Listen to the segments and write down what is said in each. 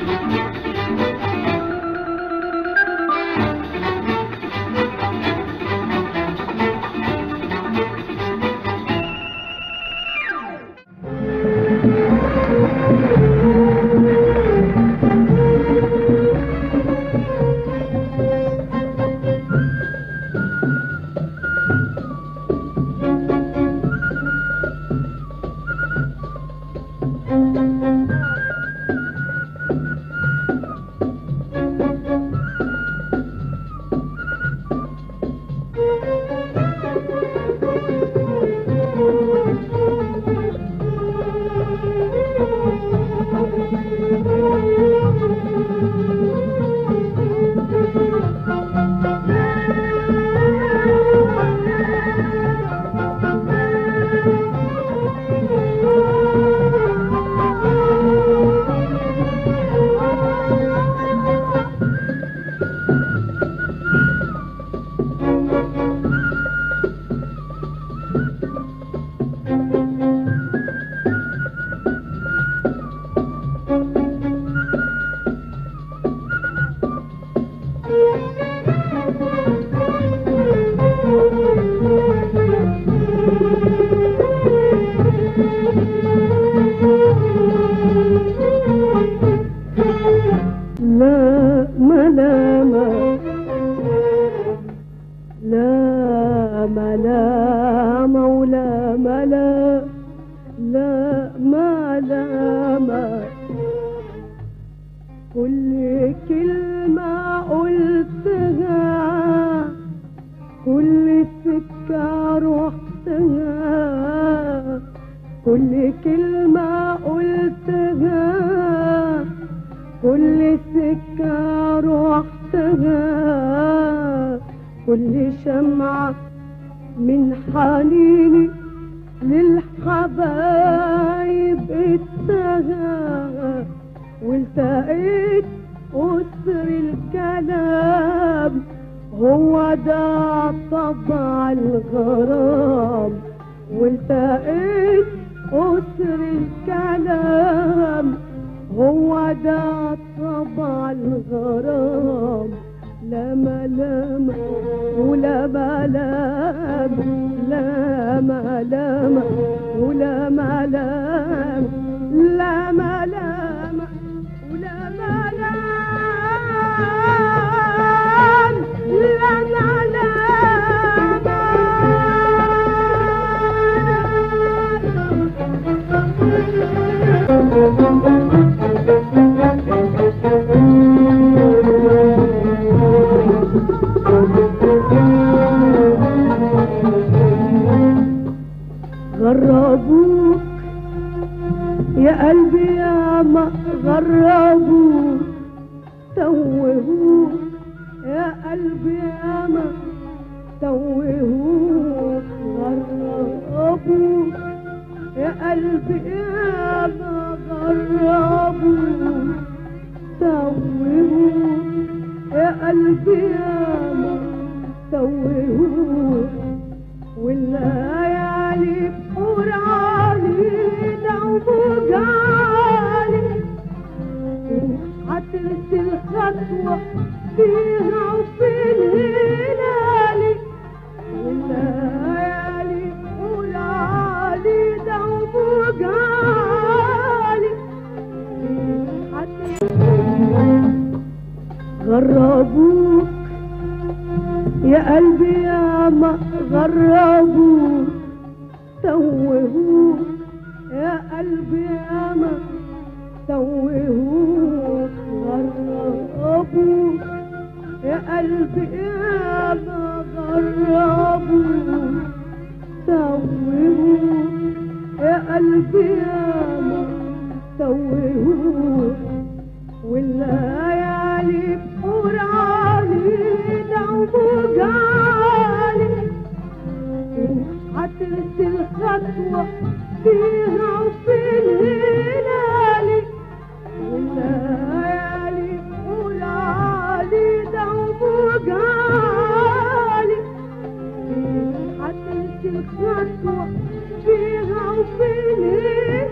لا ملامة لا ملامة ولا ملا لا ملامة كل كلمة قلتها كل سكة رحتها كل كلمة قلتها كل سكة رحتها كل شمعة من حنيني للحبايب اتها والتقيت أسر الكلام هو ده طبع الغرام والتقيت أسر الكلام هو ده طبع الغرام لا ملام ولا ملام لا ملام ولا ملام لا ملام ولا ملام لا غربوك يا قلبي يا ما غربوك توهوك يا قلبي يا ما توهوك غربوك يا قلبي يا ما غربوك توهوك يا قلبي يا ما توهوك والليالي بقراني وبقالي هترسل خطوة فيها وفي الهلالي والليالي بقراني وبقالي غربوك يا قلبي يا ما غربوك توهوك يا قلبي يا ما توهوك غربوك يا قلبي يا ما غربوك توهوك يا قلبي يا ما توهوك والليالي بقراني وبقالي هترسل خطوة فيها وفي الهلالي والليالي بقراني وبقالي هترسل خطوة فيها وفي الهلالي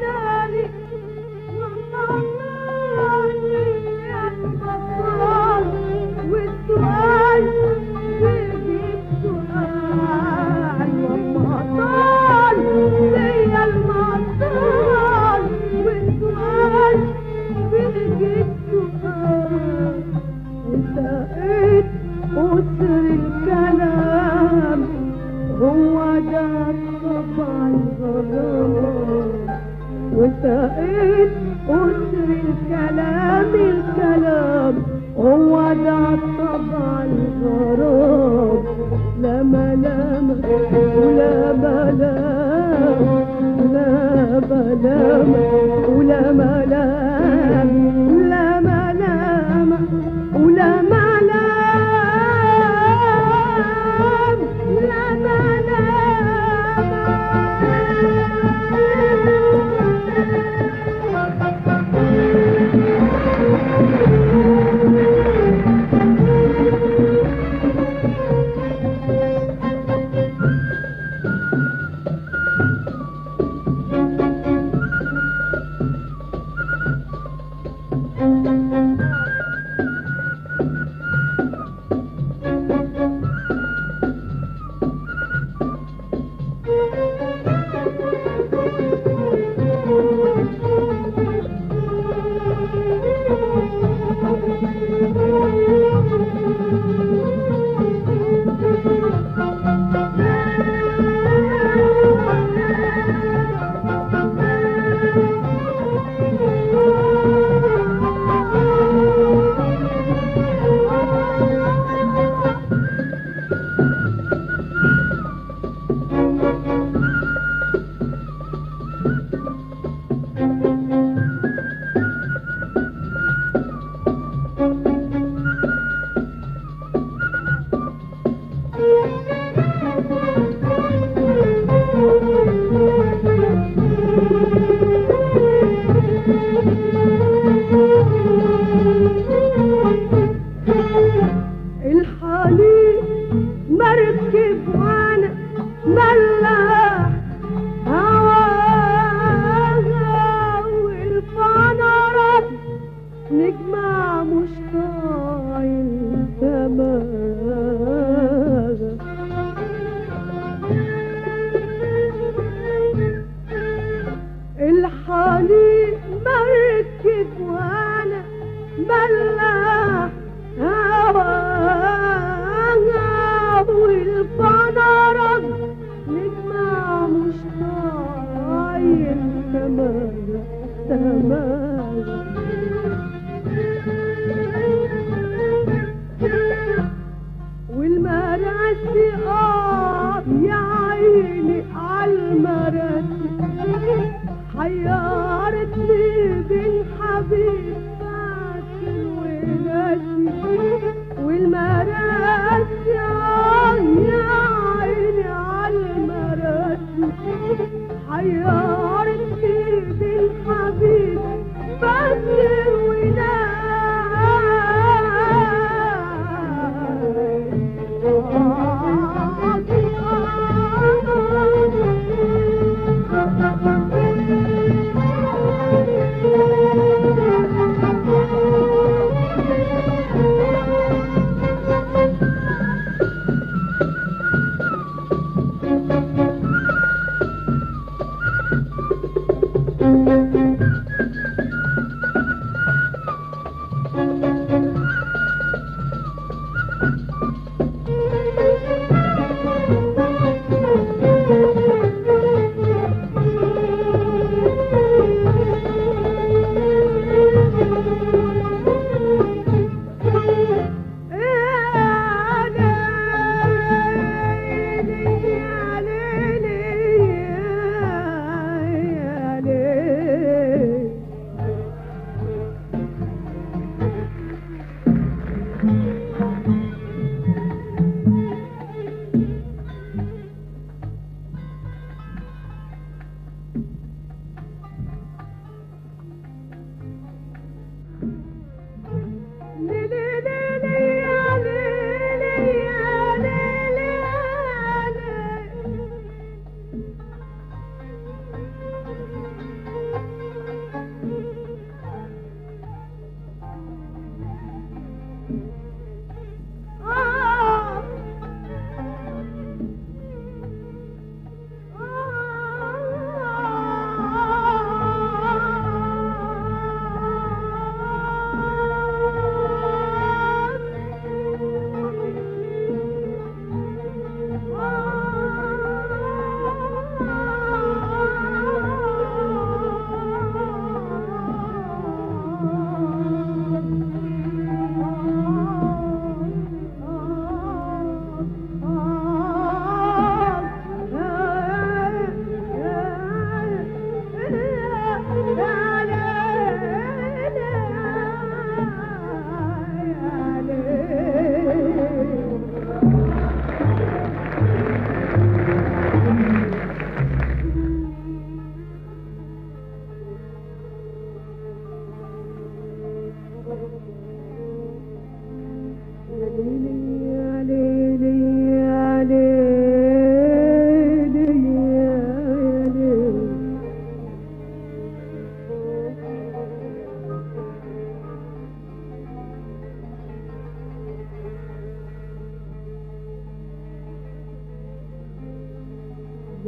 هو ده طبع الغراب لا ملامة ولا ملامة لا ملامة ولا ملامة لا ملامة ولا ملامة لا الحليب مركب وانا ملاح هواها والفنرات نجمع مش طايل سماها الحليب مركب وانا ملاح هواها والفنرات نجمع مش طايل سماها سماها والمراسي اه يا عيني عالمراسي حيرتني بين حبيب فاكر وناسي والمراسي اه يا عيني عالمراسي حيرتني بين حبيب فاكر وناسي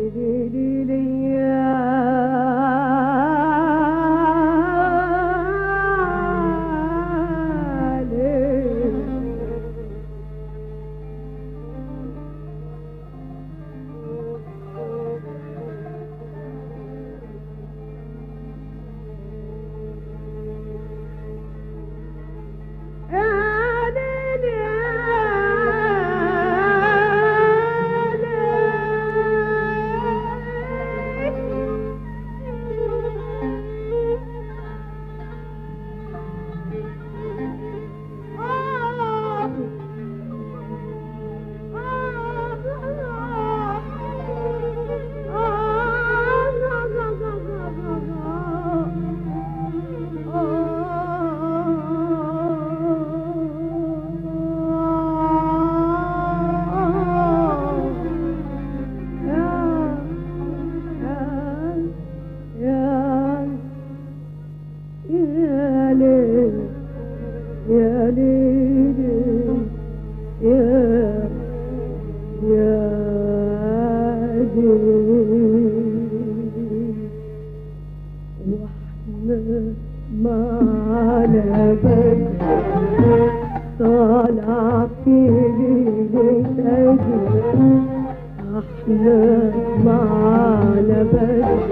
معنا بس طالع في ليلة احنا معنا بس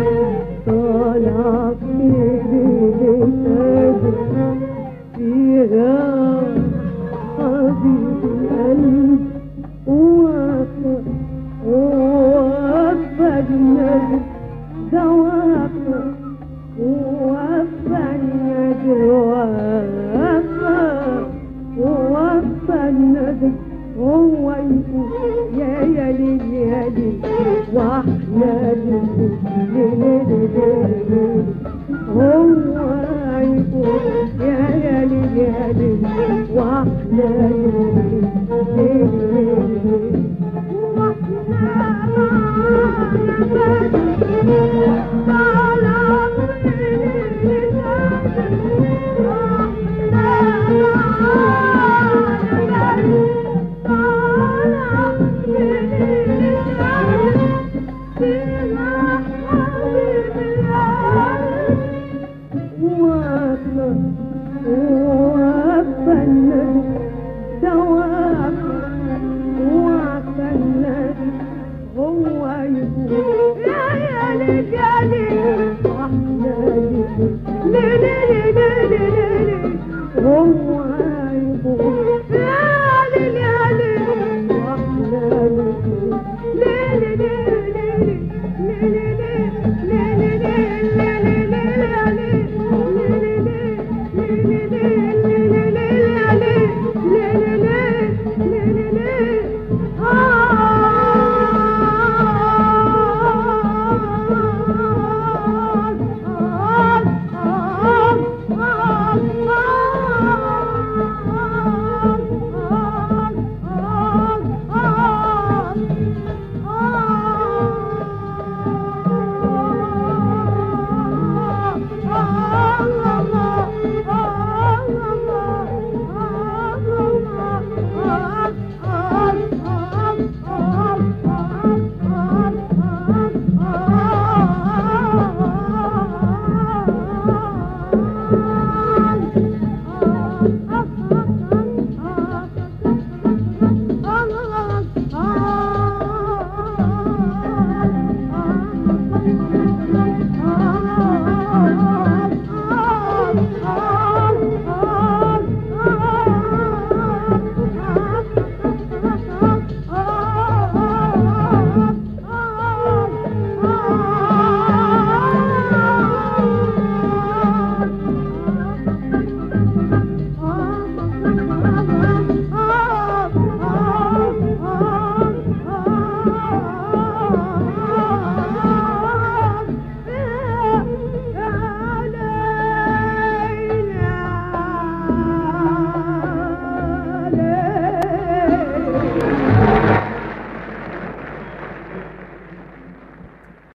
طالع في ليلة فيها حبيب القلب ووفى ووفى النبي دوافى ووفى النبي ووفى ووفى النبي هو يقول يا يا ليل يا ليل واحنا نقول ليل ليل ليل هو يقول يا يا ليل يا ليل واحنا نقول ليل ليل ليل هو يقول يا يا ليل يا ليل واحنا ليل ليل ليل ليل ليل هو